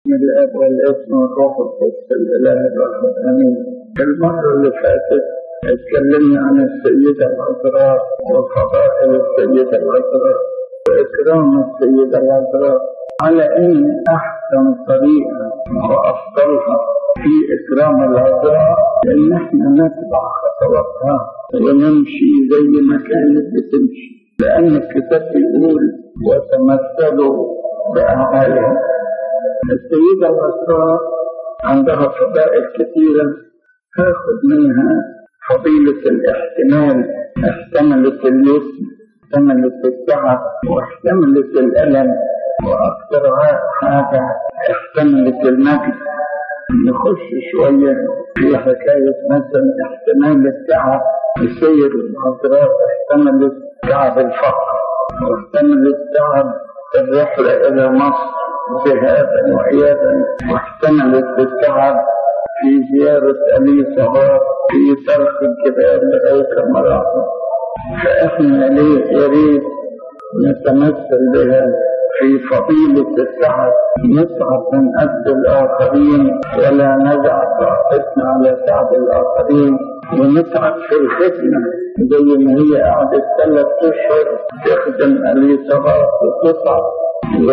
من الاب والابن والروح القدس الاله الواحد امين المره اللي فاتت اتكلمنا عن السيده العذراء وفضائل السيده العذراء واكرام السيده العذراء على ان احسن طريقه وافضلها في اكرام العذراء ان احنا نتبع خطواتها ونمشي زي ما كانت بتمشي لان الكتاب بيقول وتمثلوا باعمالهم السيدة العذراء عندها فضائل كثيرة هاخد منها فضيلة الاحتمال احتملت اليسر احتملت التعب واحتملت الألم وأكثر حاجة احتملت المجد نخش شوية في حكاية مثلا احتمال التعب السيد العذراء احتملت تعب الفقر واحتملت تعب الرحلة إلى مصر ذهابا وإيابا واحتملت التعب في زيارة أليصابات في ترك الجبال لغاية المراحل فإحنا ليه يريد نتمثل بها في فضيلة التعب نتعب من أجل الآخرين ولا نضع طاقتنا على تعب الآخرين ونتعب في الخدمة زي ما هي قعدت ثلاث أشهر تخدم أليصابات وتتعب و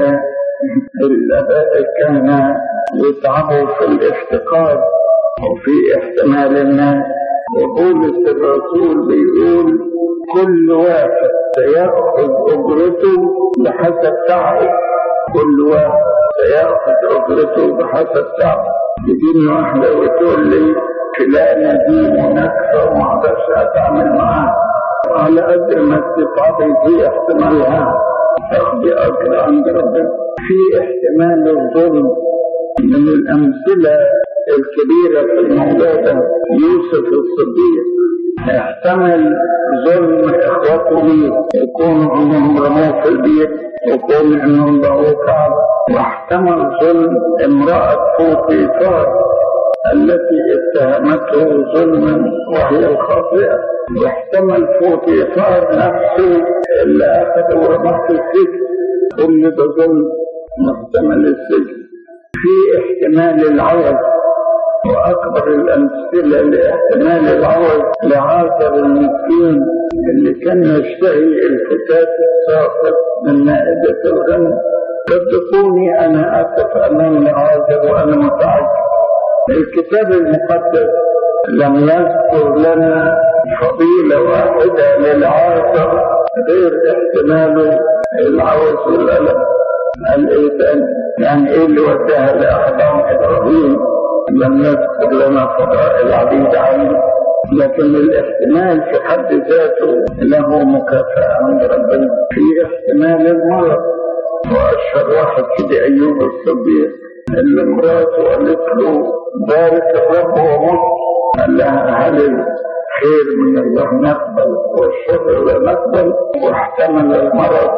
الآباء كان يتعبوا في الافتقار وفي احتمال الناس وبولس الرسول بيقول كل واحد سيأخذ أجرته بحسب تعبه كل واحد سيأخذ أجرته بحسب تعبه تجيني واحدة وتقول لي فلانة دي منافسة وما أقدرش أتعامل معاها على قد ما تتعبي في احتمالها تاخدي أجر عند ربنا في احتمال الظلم من الأمثلة الكبيرة في الموضوع ده يوسف الصديق احتمل ظلم إخوته ليه يكون إنهم رموه في البيت يكون إنهم ضعوه كعب واحتمل ظلم امرأة فوطيفار التي اتهمته ظلما وهي الخاطئة واحتمل فوطيفار نفسه اللي أخذ ورماه في السجن كل ده ظلم محتمل السجن في احتمال العوض وأكبر الأمثلة لاحتمال العوض لعاصر المسكين اللي كان يشتهي الفتاة الساقط من مائدة الغنم صدقوني أنا أقف أمام العازر وأنا متعجب الكتاب المقدس لم يذكر لنا فضيلة واحدة للعاصر غير احتماله العوز والألم قال ايه تاني؟ يعني ايه اللي وداها لأحضان إبراهيم لم يذكر لنا فضائل عديدة عنه لكن الاحتمال في حد ذاته له مكافأة عند ربنا في احتمال المرض وأشهر واحد كده أيوب الصديق اللي مراته قالت له بارك الرب ومت قال لها هل الخير من الله نقبل والشر لا نقبل واحتمل المرض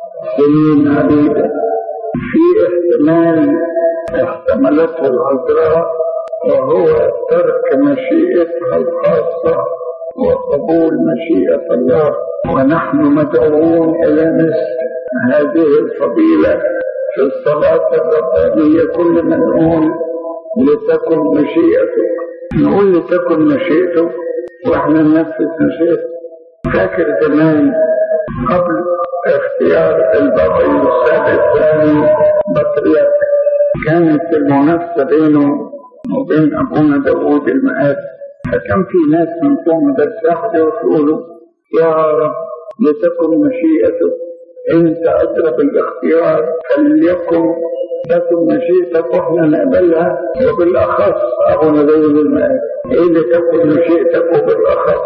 سنين عديدة في احتمال احتملته العذراء وهو ترك مشيئتها الخاصة وقبول مشيئة الله ونحن مدعوون إلى مثل هذه الفضيلة في الصلاة الربانية كل ما نقول لتكن مشيئتك نقول لتكن مشيئتك واحنا ننفذ مشيئتك فاكر زمان قبل اختيار البابا السادس الثاني بطريرك كانت المنافسة بينه وبين أبونا داوود المآب فكان في ناس من قوم درساح يقولوا يا رب لتكن مشيئتك انت ادرى بالاختيار فليكن تكن مشيئتك واحنا نقبلها وبالاخص ابونا داوود المآب ايه اللي تكن مشيئتك وبالاخص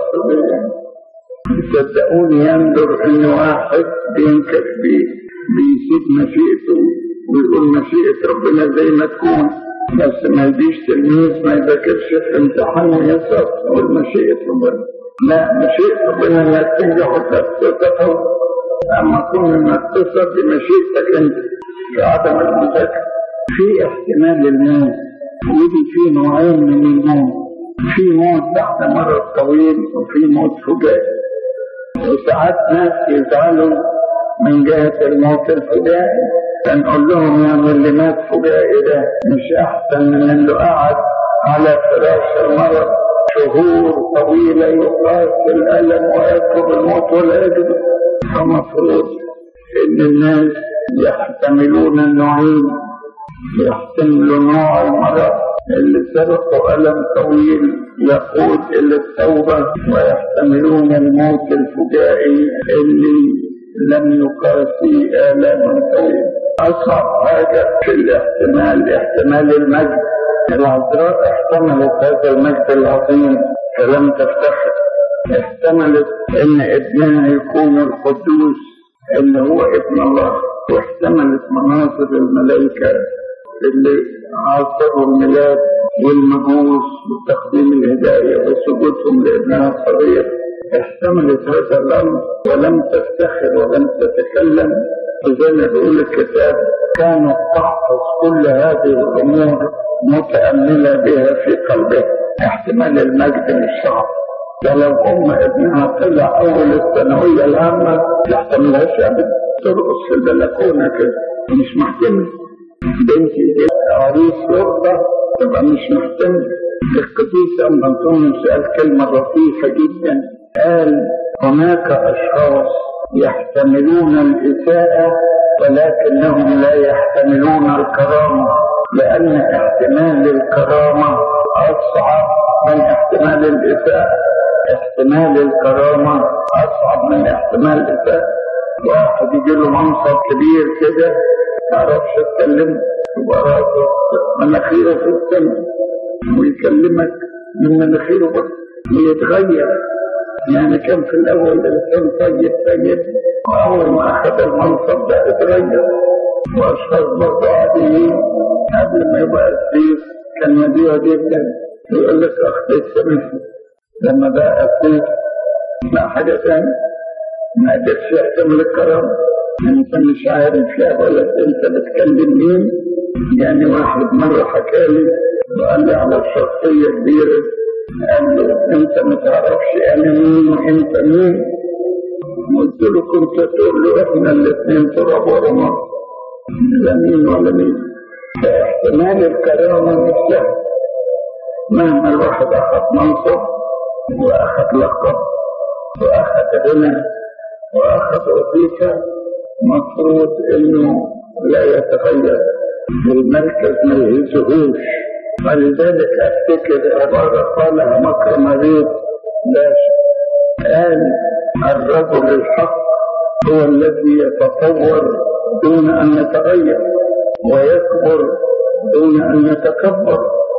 صدقوني ينظر ان واحد بينكر بيه بيسيب مشيئته ويقول مشيئة ربنا زي ما تكون بس ما يجيش تلميذ ما يذاكرش في امتحان ويسقط يقول مشيئة ربنا لا مشيئة ربنا انك تنجح وتتفوق اما كون انك تصل بمشيئتك انت في عدم المذاكرة في احتمال الموت ودي في نوعين من الموت في موت بعد مرض طويل وفي موت فجائي وساعات ناس يزعلوا من جهة الموت الفجائي فنقول لهم يعني اللي مات فجائي ده مش أحسن من اللي قعد على فراش المرض شهور طويلة يقاس الألم ويطلب الموت ولا يجد فمفروض إن الناس يحتملون النوعين يحتملوا نوع المرض اللي سبقه ألم طويل يقود إلى التوبة ويحتملون الموت الفجائي اللي لم يقاسي آلاما طويلة أصعب حاجة في الاحتمال احتمال المجد العذراء احتملت هذا المجد العظيم فلم تفتخر احتملت ان ابنها يكون القدوس اللي هو ابن الله واحتملت مناظر الملائكة اللي عاصروا الميلاد والمجوس وتقديم الهداية وسجودهم لابنها الصغير احتملت هذا الأمر ولم تفتخر ولم تتكلم وزي ما بيقول الكتاب كانت تحفظ كل هذه الأمور متأملة بها في قلبها احتمال المجد مش صعب فلو أم ابنها طلع أول الثانوية العامة ما تحتملهاش أبدا ترقص في البلكونة كده مش محتمل بنتي دي عريس يرضى تبقى مش محتمل القديس أم أنطونيوس قال كلمة لطيفة جدا قال هناك أشخاص يحتملون الإساءة ولكنهم لا يحتملون الكرامة لأن احتمال الكرامة أصعب من احتمال الإساءة احتمال الكرامة أصعب من احتمال الإساءة واحد يجي له منصب كبير كده ما يعرفش يتكلم يبقى راسه مناخيره في السماء ويكلمك من مناخيره بس ويتغير يعني كان في الأول إنسان طيب طيب وأول ما أخذ المنصب ده اتغير وأشخاص برضه عاديين قبل ما يبقى أسيس كان مدير جدا يقول لك أخطيت سامحني لما بقى أسيس لا حاجة ثانية ما قدرش يحتمل الكرامة أنت مش عارف يا ولد أنت بتكلم مين يعني واحد مرة حكى لي وقال لي على شخصية كبيرة قال له أنت ما تعرفش أنا مين وأنت مين قلت له كنت تقول له إحنا الاثنين تراب ورماد لا مين ولا مين فاحتمال الكرامة مش سهل مهما الواحد أخذ منصب وأخذ لقب وأخذ غنى وأخذ وظيفة مفروض إنه لا يتغير المركز ما يهزهوش ولذلك أفتكر عبارة قالها مكر مريض لا قال الرجل الحق هو الذي يتطور دون أن يتغير ويكبر دون أن يتكبر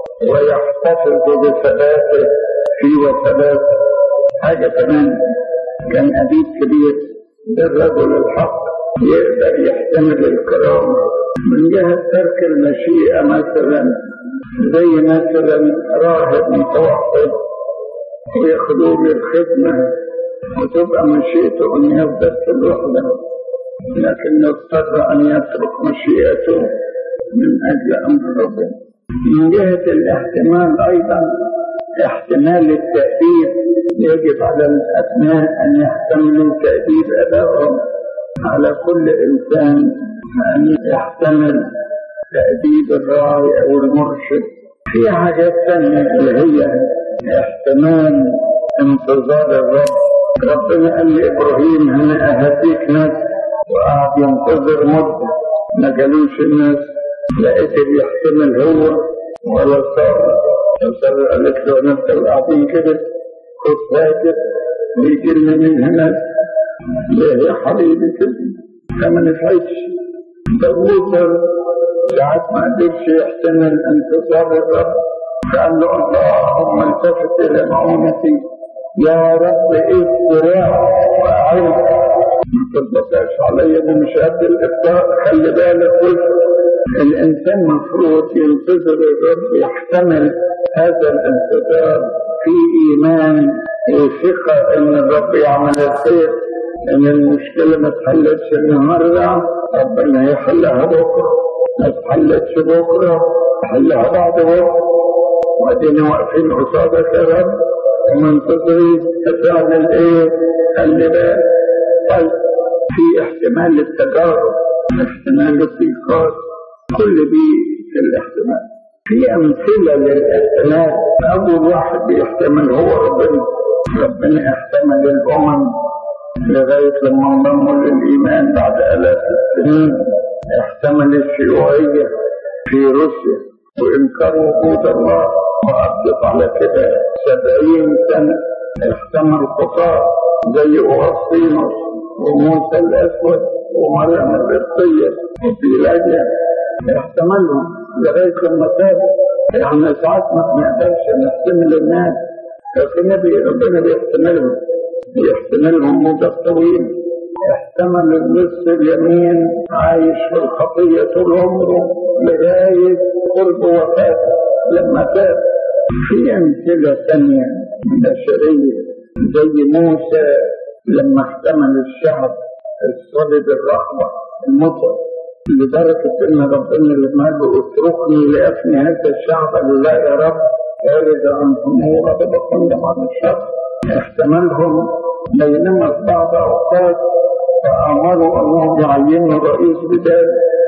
ويحتفظ بثباته في وثباته حاجة كمان كان أديب كبير للرجل الحق يقدر يحتمل الكرامة من جهة ترك المشيئة مثلا زي مثلا راهب متوحد وياخدوه للخدمة وتبقى مشيئته أن يفضل في الوحدة لكن اضطر أن يترك مشيئته من أجل أمر ربنا من جهة الاحتمال أيضا احتمال التأديب يجب على الأبناء أن يحتملوا تأديب أبائهم على كل إنسان أن يحتمل تأديب الراعي أو المرشد في حاجات ثانية اللي هي احتمال انتظار الرب ربنا قال لإبراهيم أنا أهديك ناس وقعد ينتظر مدة ما جالوش الناس لا قدر يحتمل هو ولا صار فصار قالت له أنا قاعدين كده خد هاجر ويجي لنا من هنا ليه يا حبيبي كده فما نفعتش داوود ساعات ما قدرش يحتمل انتصار الرب قال له اللهم التفت الى معونتي يا رب ايه الصراع واعينك ما تضغطش عليا دي مش قد الافطار خلي بالك قلت الانسان مفروض ينتظر الرب يحتمل هذا الانتظار في ايمان وثقه ان الرب يعمل الخير ان المشكله ما اتحلتش النهارده ربنا يحلها بكره ما اتحلتش بكره حلها بعد بكره وادينا واقفين قصادك يا رب ومنتظرين هتعمل ايه؟ خلي بالك طيب في احتمال للتجارب احتمال الضيقات كل دي في الاحتمال في أمثلة للاحتمال أول واحد بيحتمل هو ربنا ربنا احتمل الأمم لغاية لما انضموا للإيمان بعد آلاف السنين احتمل الشيوعية في روسيا وإنكار وجود الله وأبدت على كده سبعين سنة احتمل خطاة زي أغسطينوس وموسى الأسود ومريم القبطية وبيلاجيا احتملهم لغاية لما تابوا احنا ساعات ما بنقدرش نحتمل الناس لكن نبي ربنا بيحتملهم بيحتملهم مدة طويلة احتمل النصف اليمين عايش في الخطية طول عمره لغاية قرب وفاته لما تاب في أمثلة ثانية بشرية زي موسى لما احتمل الشعب الصلب الرحمة المطر لدرجة إن ربنا لما قال له اتركني لأفني هذا الشعب اللي لا يا رب أرد عنهم وغضب كل عن الشر احتملهم بينما في بعض أوقات فأمروا أنهم يعينوا رئيس بدال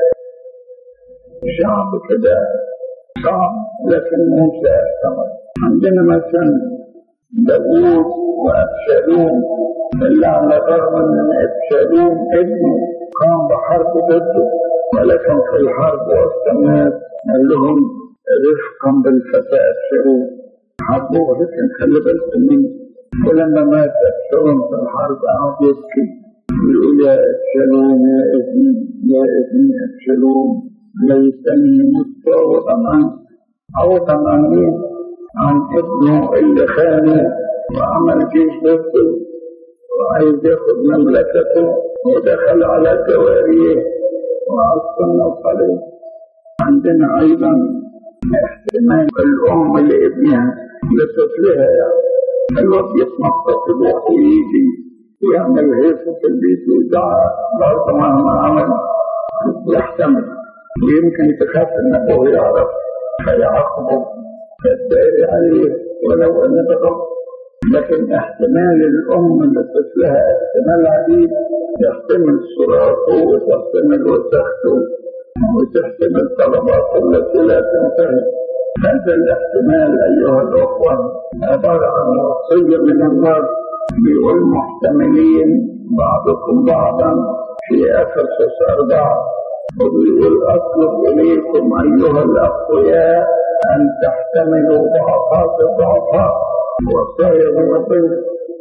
شعب كده صعب لكن موسى احتمل عندنا مثلا داوود وأبشالوم اللي على الرغم من أبشالوم ابنه قام بحرب ضده ولكن في الحرب واستمات قال لهم رفقا بالفتاة أبشالوم حربوه لكن خلي بالكم منه ولما مات أبشالوم في الحرب قعد يبكي يقول يا أبشالوم يا ابني يا ابني أبشالوم ليتني متفاوضا عنك عوضا عن مين؟ عن ابنه اللي خانه وعمل جيش ضده وعايز ياخد مملكته ودخل على جواريه وعصمنا عليه عندنا ايضا احتمال الام لابنها لطفلها يعني الواد يتنطط يروح ويجي ويعمل هيصه في البيت ويزعق برضه مهما عمل يحتمل ويمكن تخاف ان ابوه يعرف فيعاقبه فالدائري عليه ولو ان ده غلط لكن احتمال الام لطفلها احتمال عديد يحتمل صراخه وتحتمل وسخته وتحتمل طلباته التي لا تنتهي هذا الاحتمال ايها الاخوه عباره عن وصيه من الله بيقول محتملين بعضكم بعضا في افسس اربعه وبيقول اطلب اليكم ايها الاقوياء ان تحتملوا ضعفات الضعفاء وصايا من ربنا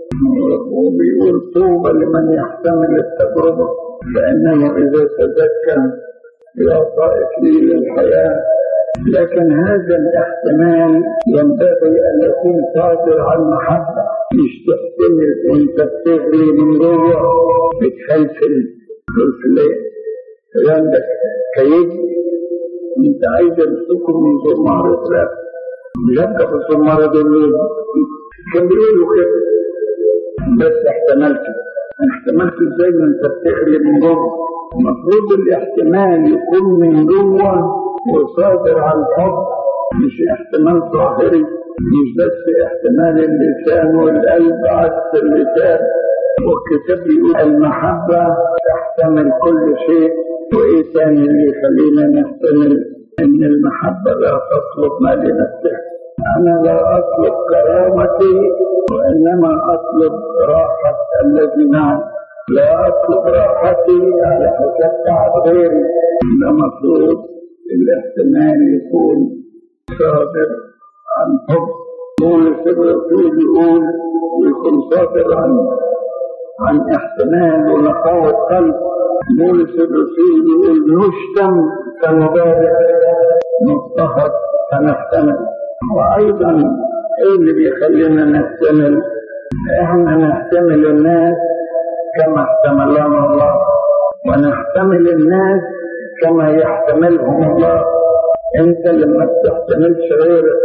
وبيقول طوبى لمن يحتمل التجربة فإنه إذا تزكى يعطى إكليل الحياة لكن هذا الاحتمال ينبغي أن يكون صادر عن محبة مش تحتمل وأنت بتغلي من جوه بتفلفل فلفلين عندك كيد أنت عايز تمسكه من زمارة لا يبقى في الزمارة دول كان بيقولوا كده بس احتملت احتملت ازاي ما انت بتغلي من جوه المفروض الاحتمال يكون من جوه وصادر عن حب مش احتمال ظاهري مش بس احتمال اللسان والقلب عكس اللسان والكتاب بيقول المحبة تحتمل كل شيء وايه تاني اللي يخلينا نحتمل ان المحبة لا تطلب ما لنفسها انا لا اطلب كرامتي وانما اطلب راحة الذي معي لا اطلب راحتي على حساب تعب غيري ده مفروض الاحتمال يكون صادر عن حب بولس الرسول يقول ويكون صادر عن عن احتمال ونقاوة قلب بولس الرسول يقول نشتم كنبارك نضطهد فنحتمل وايضا ايه اللي بيخلينا نحتمل احنا نحتمل الناس كما احتملنا الله ونحتمل الناس كما يحتملهم الله انت لما بتحتملش غيرك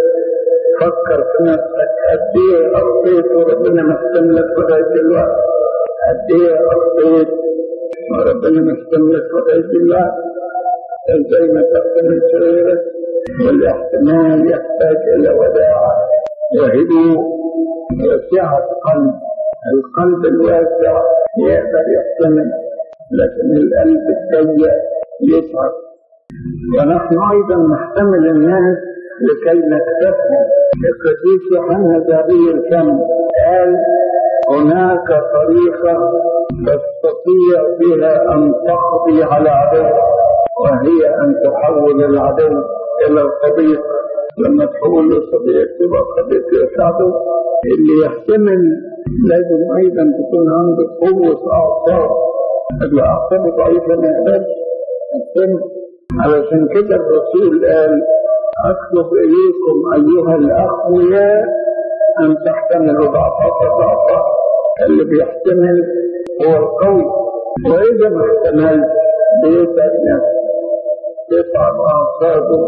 فكر في نفسك قد ايه قضيت وربنا محتملك لغايه دلوقتي قد ايه قضيت وربنا محتملك لغايه دلوقتي ازاي ما تحتملش غيرك والاحتمال يحتاج الى وداعه وهدوء وسعه قلب القلب الواسع يقدر يحتمل لكن القلب الضيق يتعب ونحن أيضا نحتمل الناس لكي نكتفهم القديس يوحنا ذهبي الكم قال هناك طريقة تستطيع بها أن تقضي على عدو وهي أن تحول العدو إلى صديق لما تحول لصديق تبقى صديق يساعده اللي يحتمل لازم أيضا تكون عنده قوة أعصاب الأعصاب ضعيفة ما يقدرش يحتمل علشان كده الرسول قال أطلب إليكم أيها الأقوياء أن تحتملوا ضعفات ضعفات اللي بيحتمل هو القوي وإذا ما احتملش بيتعب نفسه تتعب أعصابه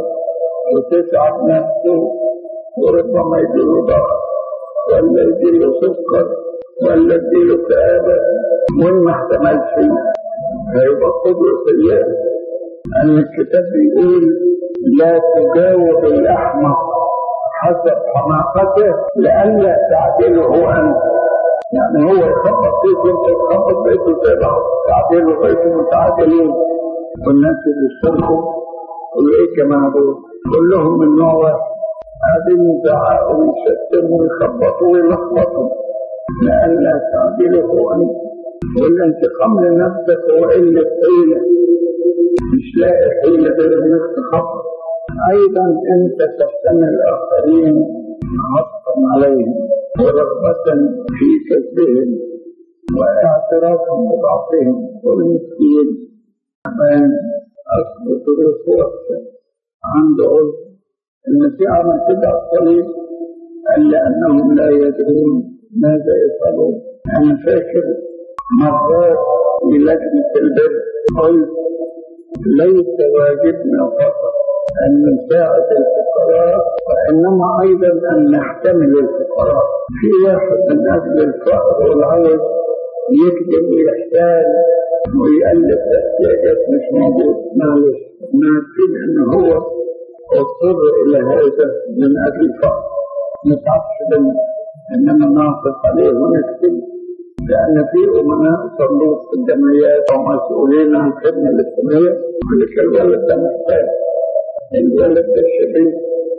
وتتعب نفسه وربما يجيله ضغط ولا يجيله سكر ولا يجيله كآبة وإن ما احتملش هيبقى قدوة سيئة أن الكتاب بيقول لا تجاوب الأحمق حسب حماقته لئلا تعدله أنت يعني هو يخبط فيك وانت تخبط بقيته زي بعض تعدله بقيتوا متعادلين والناس اللي اشتركوا قولوا ايه الجماعه دول؟ كلهم من نوع واحد قاعدين يزعقوا ويشتموا ويخبطوا ويلخبطوا لئلا تعدله أنت والانتقام لنفسك هو قلة حيلة مش لاقي حيلة غير انك تخبط أيضا أنت تحتمل الآخرين عطفا عليهم ورغبة في كسبهم واعترافا بضعفهم والمسكين أمان أصل ظروف وقته عنده عذر المسيح عمل كده على الصليب قال لأنهم لا يدرون ماذا يفعلون أنا فاكر مرات في لجنة البر قلت ليس واجبنا فقط أن نساعد الفقراء وإنما أيضا أن نحتمل الفقراء في واحد من أجل الفقر والعوز يكذب ويحتال ويألف احتياجات مش موجود معلش نعرفين أن هو اضطر إلى هذا من أجل الفقر نتعبش بنا إنما نعطف عليه ونكتب لأن في أمناء صندوق في الجمعيات ومسؤولين عن الخدمة الاجتماعية يقول لك الولد ده محتاج الولد ده شريف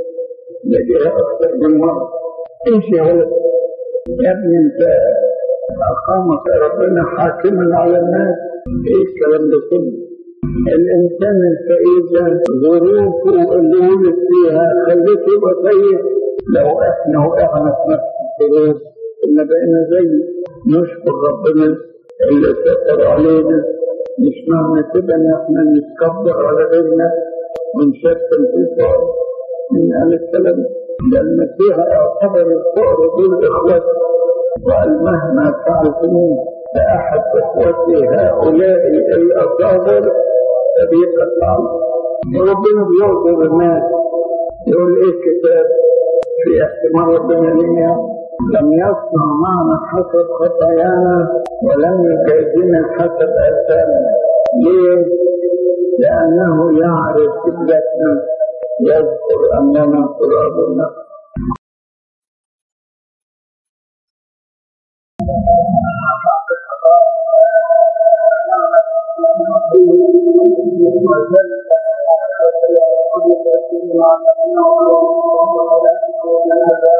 ده جه أكثر من مرة إيش يا ولد؟ يا ابني أنت أقامك ربنا حاكما على الناس إيه الكلام ده كله؟ الإنسان الفقير ظروفه اللي ولد فيها خليته يبقى سيء لو إحنا وقعنا في نفس الظروف كنا بقينا زي نشكر ربنا اللي ستر علينا مش معنى كده ان احنا نتكبر على غيرنا ونشتم في الفقر من قال الكلام ده المسيح اعتبر الفقر دول اخوته وقال مهما فعلتموه لأحد إخوتي هؤلاء الأصابر فبيبقى صعب وربنا بيعذر الناس يقول إيه الكتاب في احتمال ربنا لينا لم يصنع معنا حسب خطايانا ولم يجازنا حسب آثامنا ليه؟ لأنه يعرف كبلتنا يذكر أننا تراب النفس Thank you.